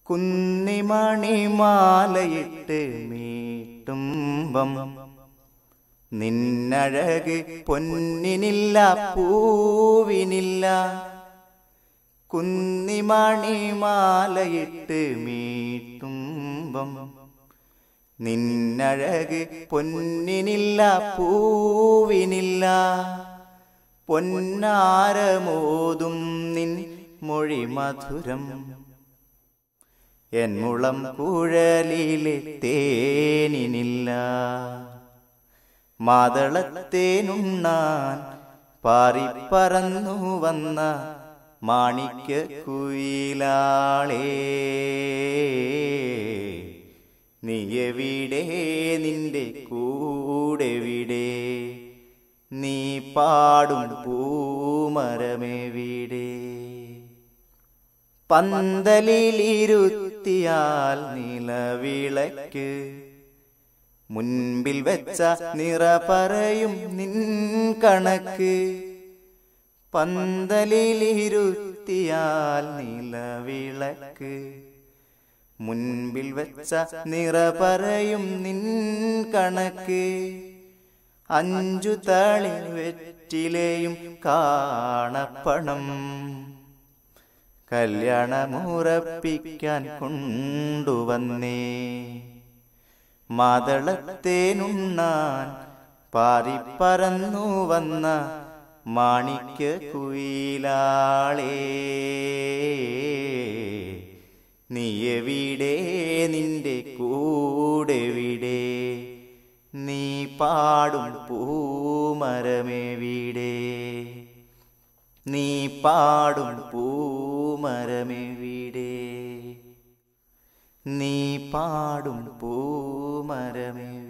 കുന്നിമണിമാലയിട്ട് മീട്ടുമ്പം നിന്നഴക് പൊന്നിനില്ല പൂവിനില്ല കുന്നിമണിമാലയിട്ട് മീട്ടുമ്പം നിന്നഴക് പൊന്നിനില്ല പൂവിനില്ല പൊന്നാരമോതും നിൻ മൊഴി മധുരം എൻ മുളം കുഴലിലെ തേനിനില്ല മാതളത്തേനുണ്ണാൻ പാറിപ്പറന്നു വന്ന മാണിക്യ കുയിലാളേ നീ എവിടെ നിന്റെ കൂടെവിടെ നീ പാടും പൂമരമെവിടെ പന്തലിലിരുത്തിയാൽ നിലവിളക്ക് മുൻപിൽ വെച്ച നിറ പറയും നിൻ കണക്ക് പന്തലിലിരുത്തിയാൽ നിലവിളക്ക് മുൻപിൽ വെച്ച നിറ പറയും നിൻ കണക്ക് അഞ്ചു തളി വെറ്റിലെയും കാണപ്പണം കല്യാണമുറപ്പിക്കാൻ കൊണ്ടുവന്നേ മാതളത്തേനുണ്ണാൻ പാറിപ്പറന്നു വന്ന മാണിക്യ കുയിലാളേ നീ എവിടെ നിന്റെ കൂടെവിടെ നീ പാടും പൂമരമെവിടെ നീ പാടും പൂമരമെവിടെ നീ പാടും പൂമരമെവിടെ